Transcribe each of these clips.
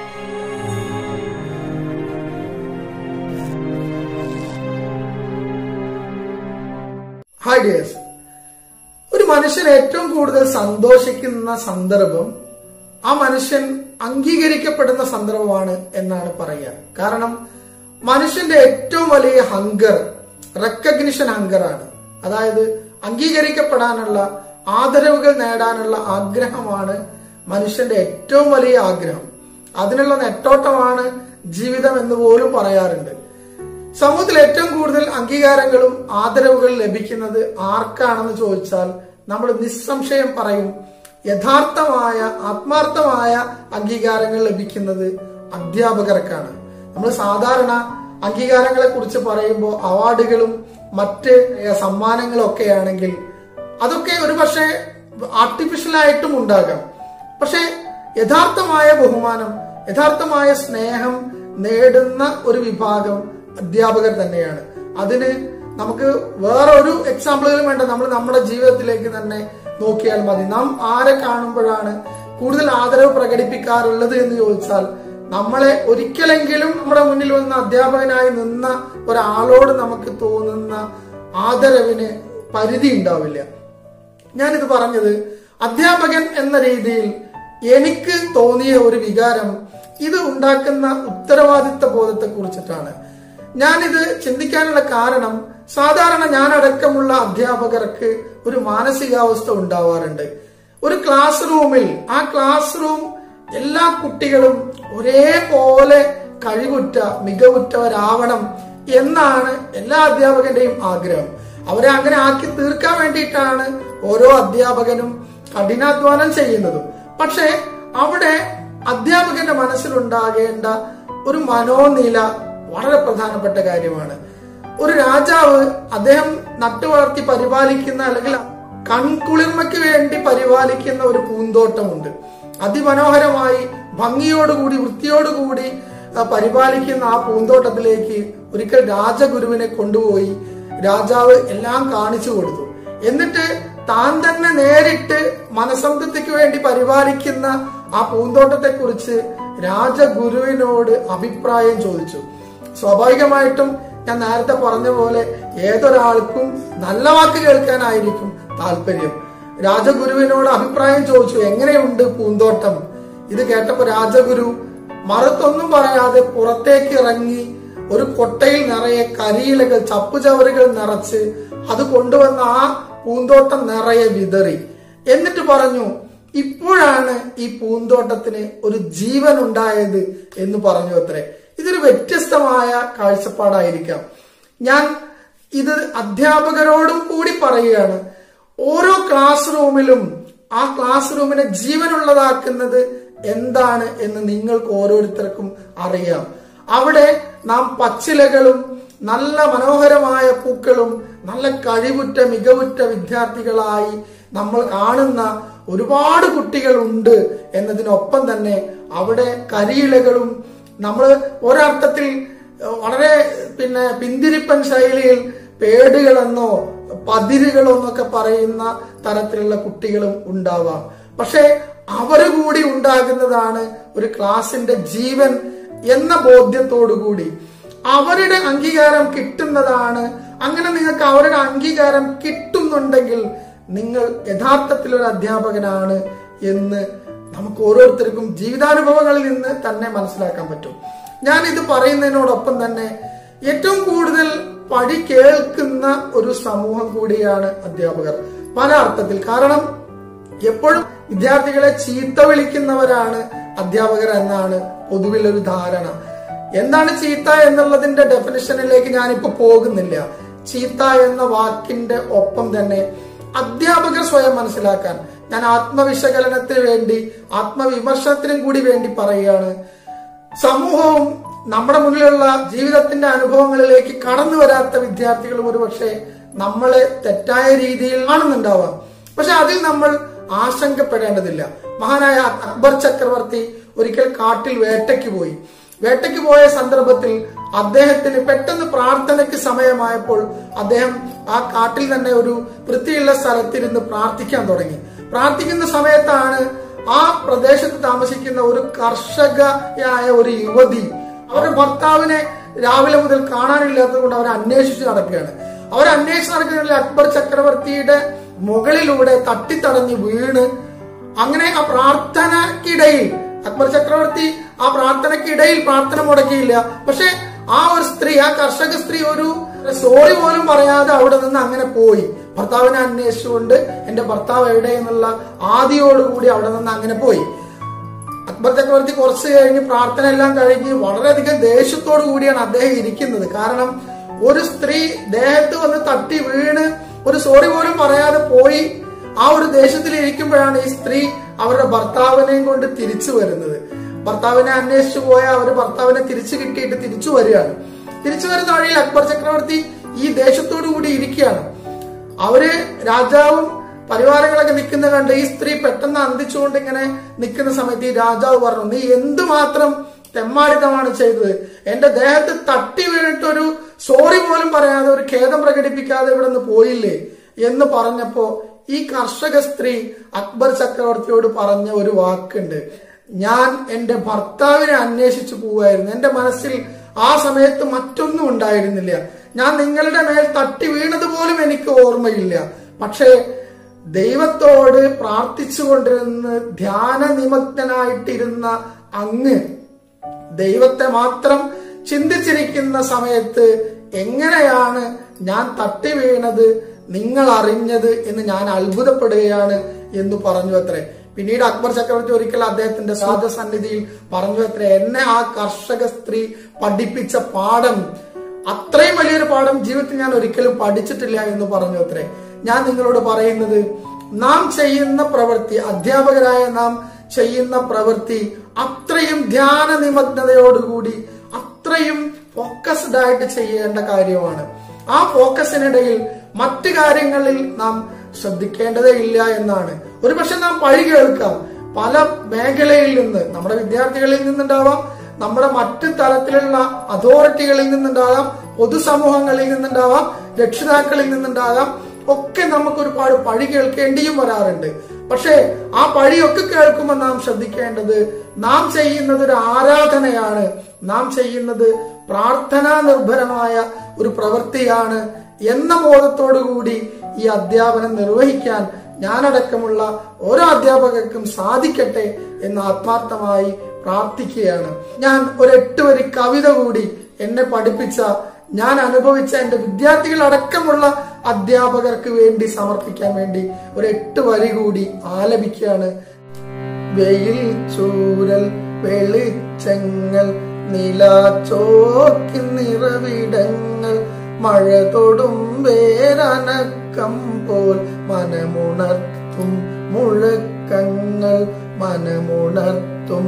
hi dears ഒരു മനുഷ്യൻ ഏറ്റവും കൂടുതൽ സന്തോഷിക്കുന്ന സന്ദർഭം ആ മനുഷ്യൻ അംഗീകരിക്കപ്പെടുന്ന സന്ദർഭമാണ് എന്നാണ് പറയുക കാരണം മനുഷ്യന്റെ ഏറ്റവും വലിയ ഹങ്കർ റെക്കഗ്നിഷൻ ഹങ്കറാണ് അതായത് അംഗീകരിക്കപ്പെടാനുള്ള ആദരവുകൾ നേടാനുള്ള ആഗ്രഹമാണ് മനുഷ്യന്റെ ഏറ്റവും വലിയ ആഗ്രഹം അതിനുള്ള നെട്ടോട്ടമാണ് ജീവിതം എന്ന് പോലും പറയാറുണ്ട് സമൂഹത്തിൽ ഏറ്റവും കൂടുതൽ അംഗീകാരങ്ങളും ആദരവുകളും ലഭിക്കുന്നത് ആർക്കാണെന്ന് ചോദിച്ചാൽ നമ്മൾ നിസ്സംശയം പറയും യഥാർത്ഥമായ ആത്മാർത്ഥമായ അംഗീകാരങ്ങൾ ലഭിക്കുന്നത് അധ്യാപകർക്കാണ് നമ്മൾ സാധാരണ അംഗീകാരങ്ങളെ കുറിച്ച് പറയുമ്പോൾ അവാർഡുകളും മറ്റ് സമ്മാനങ്ങളും ഒക്കെ ആണെങ്കിൽ അതൊക്കെ ഒരു പക്ഷേ ആർട്ടിഫിഷ്യൽ ആയിട്ടും ഉണ്ടാകാം പക്ഷെ യഥാർത്ഥമായ ബഹുമാനം യഥാർത്ഥമായ സ്നേഹം നേടുന്ന ഒരു വിഭാഗം അധ്യാപകർ തന്നെയാണ് അതിന് നമുക്ക് വേറെ ഒരു എക്സാമ്പിളുകളും വേണ്ട നമ്മൾ നമ്മുടെ ജീവിതത്തിലേക്ക് തന്നെ നോക്കിയാൽ മതി നാം ആരെ കാണുമ്പോഴാണ് കൂടുതൽ ആദരവ് പ്രകടിപ്പിക്കാറുള്ളത് എന്ന് ചോദിച്ചാൽ നമ്മളെ ഒരിക്കലെങ്കിലും നമ്മുടെ മുന്നിൽ വന്ന അധ്യാപകനായി നിന്ന ഒരാളോട് നമുക്ക് തോന്നുന്ന ആദരവിന് പരിധി ഉണ്ടാവില്ല ഞാനിത് പറഞ്ഞത് അധ്യാപകൻ എന്ന രീതിയിൽ എനിക്ക് തോന്നിയ ഒരു വികാരം ഇത് ഉണ്ടാക്കുന്ന ഉത്തരവാദിത്ത ബോധത്തെ കുറിച്ചിട്ടാണ് ഞാനിത് ചിന്തിക്കാനുള്ള കാരണം സാധാരണ ഞാനടക്കമുള്ള അധ്യാപകർക്ക് ഒരു മാനസികാവസ്ഥ ഉണ്ടാവാറുണ്ട് ഒരു ക്ലാസ് റൂമിൽ ആ ക്ലാസ് റൂം എല്ലാ കുട്ടികളും ഒരേപോലെ കഴിവുറ്റ മികവുറ്റവരാവണം എന്നാണ് എല്ലാ അധ്യാപകന്റെയും ആഗ്രഹം അവരെ അങ്ങനെ ആക്കി തീർക്കാൻ വേണ്ടിയിട്ടാണ് ഓരോ അധ്യാപകനും കഠിനാധ്വാനം ചെയ്യുന്നതും പക്ഷേ അവിടെ അധ്യാപകന്റെ മനസ്സിലുണ്ടാകേണ്ട ഒരു മനോനില വളരെ പ്രധാനപ്പെട്ട കാര്യമാണ് ഒരു രാജാവ് അദ്ദേഹം നട്ടുവളർത്തി പരിപാലിക്കുന്ന അല്ലെങ്കിൽ കൺകുളിർമയ്ക്ക് വേണ്ടി പരിപാലിക്കുന്ന ഒരു പൂന്തോട്ടമുണ്ട് അതിമനോഹരമായി ഭംഗിയോടുകൂടി വൃത്തിയോടുകൂടി പരിപാലിക്കുന്ന ആ പൂന്തോട്ടത്തിലേക്ക് ഒരിക്കൽ രാജഗുരുവിനെ കൊണ്ടുപോയി രാജാവ് എല്ലാം കാണിച്ചു കൊടുത്തു എന്നിട്ട് താൻ തന്നെ നേരിട്ട് മനസംതൃപ്തിക്ക് വേണ്ടി പരിപാലിക്കുന്ന ആ പൂന്തോട്ടത്തെ കുറിച്ച് രാജഗുരുവിനോട് അഭിപ്രായം ചോദിച്ചു സ്വാഭാവികമായിട്ടും ഞാൻ നേരത്തെ പറഞ്ഞ പോലെ ഏതൊരാൾക്കും നല്ല വാക്ക് കേൾക്കാനായിരിക്കും താല്പര്യം രാജഗുരുവിനോട് അഭിപ്രായം ചോദിച്ചു എങ്ങനെയുണ്ട് പൂന്തോട്ടം ഇത് കേട്ടപ്പോ രാജഗുരു മറുത്തൊന്നും പറയാതെ പുറത്തേക്ക് ഇറങ്ങി ഒരു കൊട്ടയിൽ നിറയെ കരിയിലകൾ ചപ്പുചവറുകൾ നിറച്ച് അത് കൊണ്ടുവന്ന ആ പൂന്തോട്ടം നിറയെ വിതറി എന്നിട്ട് പറഞ്ഞു ഇപ്പോഴാണ് ഈ പൂന്തോട്ടത്തിന് ഒരു ജീവൻ ഉണ്ടായത് എന്ന് പറഞ്ഞു അത്രേ ഇതൊരു വ്യത്യസ്തമായ കാഴ്ചപ്പാടായിരിക്കാം ഞാൻ ഇത് അധ്യാപകരോടും കൂടി പറയുകയാണ് ഓരോ ക്ലാസ് റൂമിലും ആ ക്ലാസ് റൂമിനെ ജീവനുള്ളതാക്കുന്നത് എന്താണ് എന്ന് നിങ്ങൾക്ക് ഓരോരുത്തർക്കും അറിയാം അവിടെ നാം പച്ചിലകളും നല്ല മനോഹരമായ പൂക്കളും നല്ല കഴിവുറ്റ മികവുറ്റ വിദ്യാർത്ഥികളായി നമ്മൾ കാണുന്ന ഒരുപാട് കുട്ടികളുണ്ട് എന്നതിനൊപ്പം തന്നെ അവിടെ കരിയിലകളും നമ്മൾ ഒരർത്ഥത്തിൽ വളരെ പിന്നെ പിന്തിരിപ്പൻ ശൈലിയിൽ പേടുകളെന്നോ പതിരുകളോ എന്നൊക്കെ പറയുന്ന തരത്തിലുള്ള കുട്ടികളും ഉണ്ടാവാം പക്ഷെ അവര് കൂടി ഉണ്ടാകുന്നതാണ് ഒരു ക്ലാസിന്റെ ജീവൻ എന്ന ബോധ്യത്തോടുകൂടി അവരുടെ അംഗീകാരം കിട്ടുന്നതാണ് അങ്ങനെ നിങ്ങൾക്ക് അവരുടെ അംഗീകാരം കിട്ടുന്നുണ്ടെങ്കിൽ നിങ്ങൾ യഥാർത്ഥത്തിൽ ഒരു അധ്യാപകനാണ് എന്ന് നമുക്ക് ഓരോരുത്തർക്കും ജീവിതാനുഭവങ്ങളിൽ നിന്ന് തന്നെ മനസ്സിലാക്കാൻ പറ്റും ഞാൻ ഇത് പറയുന്നതിനോടൊപ്പം തന്നെ ഏറ്റവും കൂടുതൽ പഴി കേൾക്കുന്ന ഒരു സമൂഹം കൂടിയാണ് അധ്യാപകർ പല അർത്ഥത്തിൽ കാരണം എപ്പോഴും വിദ്യാർത്ഥികളെ ചീത്ത വിളിക്കുന്നവരാണ് അധ്യാപകർ എന്നാണ് പൊതുവിൽ ഒരു ധാരണ എന്താണ് ചീത്ത എന്നുള്ളതിന്റെ ഡെഫിനിഷനിലേക്ക് ഞാനിപ്പോ പോകുന്നില്ല ചീത്ത എന്ന വാക്കിന്റെ ഒപ്പം തന്നെ അധ്യാപകർ സ്വയം മനസ്സിലാക്കാൻ ഞാൻ ആത്മവിശകലനത്തിന് വേണ്ടി ആത്മവിമർശനത്തിനും കൂടി വേണ്ടി പറയുകയാണ് സമൂഹവും നമ്മുടെ മുന്നിലുള്ള ജീവിതത്തിന്റെ അനുഭവങ്ങളിലേക്ക് കടന്നു വരാത്ത വിദ്യാർത്ഥികളും ഒരുപക്ഷെ നമ്മളെ തെറ്റായ രീതിയിൽ കാണുന്നുണ്ടാവാം പക്ഷെ അതിൽ നമ്മൾ ആശങ്കപ്പെടേണ്ടതില്ല മഹാനായ അക്ബർ ചക്രവർത്തി ഒരിക്കൽ കാട്ടിൽ വേട്ടയ്ക്ക് പോയി വേട്ടയ്ക്ക് പോയ സന്ദർഭത്തിൽ അദ്ദേഹത്തിന് പെട്ടെന്ന് പ്രാർത്ഥനയ്ക്ക് സമയമായപ്പോൾ അദ്ദേഹം ആ കാട്ടിൽ തന്നെ ഒരു വൃത്തിയുള്ള സ്ഥലത്തിരുന്ന് പ്രാർത്ഥിക്കാൻ തുടങ്ങി പ്രാർത്ഥിക്കുന്ന സമയത്താണ് ആ പ്രദേശത്ത് താമസിക്കുന്ന ഒരു കർഷകയായ ഒരു യുവതി അവരുടെ ഭർത്താവിനെ രാവിലെ മുതൽ കാണാനില്ലാത്തത് കൊണ്ട് അവർ അന്വേഷിച്ച് നടക്കുകയാണ് അവർ അന്വേഷിച്ച് നടക്കുന്നതിൽ അക്ബർ ചക്രവർത്തിയുടെ മുകളിലൂടെ തട്ടിത്തടഞ്ഞ് വീണ് അങ്ങനെ ആ പ്രാർത്ഥനക്കിടയിൽ അക്ബർ ചക്രവർത്തി ആ പ്രാർത്ഥനക്കിടയിൽ പ്രാർത്ഥന മുടക്കിയില്ല പക്ഷെ ആ ഒരു സ്ത്രീ ആ കർഷക സ്ത്രീ ഒരു സോറി പോലും പറയാതെ അവിടെ നിന്ന് അങ്ങനെ പോയി ഭർത്താവിനെ അന്വേഷിച്ചുകൊണ്ട് എന്റെ ഭർത്താവ് എവിടെ എന്നുള്ള ആദിയോടുകൂടി അവിടെ നിന്ന് അങ്ങനെ പോയി അക്ബർ ചക്രവർത്തി കുറച്ച് കഴിഞ്ഞ് പ്രാർത്ഥന എല്ലാം കഴിഞ്ഞ് വളരെയധികം ദേഷ്യത്തോടു കൂടിയാണ് അദ്ദേഹം ഇരിക്കുന്നത് കാരണം ഒരു സ്ത്രീ ദേഹത്ത് വന്ന് തട്ടി വീണ് ഒരു സോറി പോലും പറയാതെ പോയി ആ ഒരു ദേഷ്യത്തിൽ ഇരിക്കുമ്പോഴാണ് ഈ സ്ത്രീ അവരുടെ ഭർത്താവിനെയും കൊണ്ട് തിരിച്ചു വരുന്നത് ഭർത്താവിനെ അന്വേഷിച്ചു പോയ അവര് ഭർത്താവിനെ തിരിച്ചു കിട്ടിയിട്ട് തിരിച്ചു വരികയാണ് തിരിച്ചു വരുന്ന വഴിയിൽ അക്ബർ ചക്രവർത്തി ഈ ദേഷ്യത്തോടു കൂടി ഇരിക്കുകയാണ് അവര് രാജാവും പരിവാരങ്ങളൊക്കെ നിൽക്കുന്ന കണ്ട് ഈ സ്ത്രീ പെട്ടെന്ന് അന്തിച്ചുകൊണ്ട് ഇങ്ങനെ നിൽക്കുന്ന സമയത്ത് ഈ രാജാവ് പറഞ്ഞു നീ എന്തുമാത്രം തെമ്മാടിത്തമാണ് ചെയ്തത് എന്റെ ദേഹത്ത് തട്ടി വീണിട്ട് ഒരു സോറി പോലും പറയാതെ ഒരു ഖേദം പ്രകടിപ്പിക്കാതെ ഇവിടെ നിന്ന് പോയില്ലേ എന്ന് പറഞ്ഞപ്പോ ഈ കർഷക സ്ത്രീ അക്ബർ ചക്രവർത്തിയോട് പറഞ്ഞ ഒരു വാക്കുണ്ട് ഞാൻ എന്റെ ഭർത്താവിനെ അന്വേഷിച്ചു പോവായിരുന്നു എന്റെ മനസ്സിൽ ആ സമയത്ത് മറ്റൊന്നും ഉണ്ടായിരുന്നില്ല ഞാൻ നിങ്ങളുടെ മേൽ തട്ടി വീണത് പോലും എനിക്ക് ഓർമ്മയില്ല പക്ഷേ ദൈവത്തോട് പ്രാർത്ഥിച്ചുകൊണ്ടിരുന്ന് ധ്യാന നിമഗ്നായിട്ടിരുന്ന അങ്ങ് ദൈവത്തെ മാത്രം ചിന്തിച്ചിരിക്കുന്ന സമയത്ത് എങ്ങനെയാണ് ഞാൻ തട്ടി വീണത് നിങ്ങൾ അറിഞ്ഞത് എന്ന് ഞാൻ അത്ഭുതപ്പെടുകയാണ് എന്ന് പറഞ്ഞു അത്രേ പിന്നീട് അക്ബർ ചക്രവർത്തി ഒരിക്കൽ അദ്ദേഹത്തിന്റെ സാധസന്നിധിയിൽ പറഞ്ഞു അത്രേ എന്നെ ആ കർഷക സ്ത്രീ പഠിപ്പിച്ച പാഠം അത്രയും വലിയൊരു പാഠം ജീവിതത്തിൽ ഞാൻ ഒരിക്കലും പഠിച്ചിട്ടില്ല എന്ന് പറഞ്ഞു അത്രേ ഞാൻ നിങ്ങളോട് പറയുന്നത് നാം ചെയ്യുന്ന പ്രവൃത്തി അധ്യാപകരായ നാം ചെയ്യുന്ന പ്രവൃത്തി അത്രയും ധ്യാന നിമഗ്നതയോടുകൂടി അത്രയും ഫോക്കസ്ഡ് ആയിട്ട് ചെയ്യേണ്ട കാര്യമാണ് ആ ഫോക്കസിനിടയിൽ മറ്റു കാര്യങ്ങളിൽ നാം ശ്രദ്ധിക്കേണ്ടതേ ഇല്ല എന്നാണ് ഒരുപക്ഷെ നാം പഴി കേൾക്കാം പല മേഖലയിൽ നിന്ന് നമ്മുടെ വിദ്യാർത്ഥികളിൽ നിന്നുണ്ടാവാം നമ്മുടെ മറ്റു തലത്തിലുള്ള അതോറിറ്റികളിൽ നിന്നുണ്ടാകാം പൊതുസമൂഹങ്ങളിൽ നിന്നുണ്ടാവാം രക്ഷിതാക്കളിൽ നിന്നുണ്ടാകാം ഒക്കെ നമുക്ക് ഒരുപാട് പഴി കേൾക്കേണ്ടിയും വരാറുണ്ട് പക്ഷേ ആ പഴിയൊക്കെ കേൾക്കുമ്പോൾ നാം ശ്രദ്ധിക്കേണ്ടത് നാം ചെയ്യുന്നത് ഒരു ആരാധനയാണ് നാം ചെയ്യുന്നത് പ്രാർത്ഥനാ നിർഭരമായ ഒരു പ്രവൃത്തിയാണ് എന്ന ബോധത്തോടുകൂടി ഈ അധ്യാപനം നിർവഹിക്കാൻ ഞാനടക്കമുള്ള ഓരോ അധ്യാപകർക്കും സാധിക്കട്ടെ എന്ന് ആത്മാർത്ഥമായി പ്രാർത്ഥിക്കുകയാണ് ഞാൻ ഒരു എട്ട് വരി കവിത കൂടി എന്നെ പഠിപ്പിച്ച ഞാൻ അനുഭവിച്ച എന്റെ വിദ്യാർത്ഥികൾ അടക്കമുള്ള അധ്യാപകർക്ക് വേണ്ടി സമർപ്പിക്കാൻ വേണ്ടി ഒരു എട്ട് വരി കൂടി ആലപിക്കുകയാണ് വെയിൽ ചൂരൽ വെളിച്ചങ്ങൾ നിലാച്ചോക്കി നിറവിടങ്ങൾ മഴ തൊടും വേരനക്കം പോൽ മനമുണർത്തും മുഴക്കങ്ങൾ മനമുണർത്തും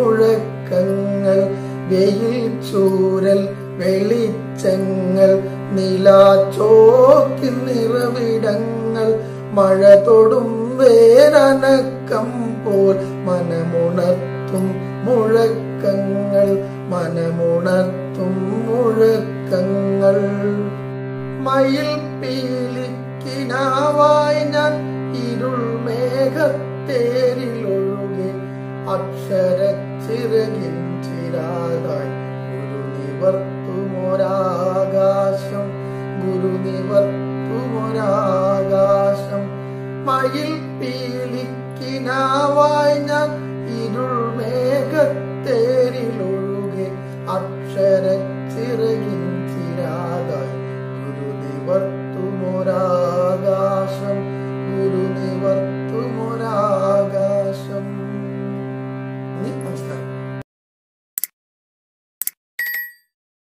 മുഴക്കങ്ങൾ വെയിൽ ചൂരൽ വെളിച്ചങ്ങൾ നിലാച്ചോക്കി നിറവിടങ്ങൾ മഴ തൊടും വേരനക്കം പോൽ മനമുണർത്തും മുഴക്കങ്ങൾ മനമുണർത്തും മുഴക്കങ്ങൾ മയിൽ പീലിക്കിനാവായി ഞാൻ ഇരുൾ മേഘത്തേരിലൊഴുകി അക്ഷരച്ചിറകിൻ ചിരാതായി ഗുരു നിവർത്തുമൊരാകാശം ഗുരു നിവർത്തുമൊരാകാശം മയിൽ പീലിക്കിനാവായി ഞാൻ ഇരുൾ മേഘത്തേരിലൊഴുകി അക്ഷരച്ചിറകിൻ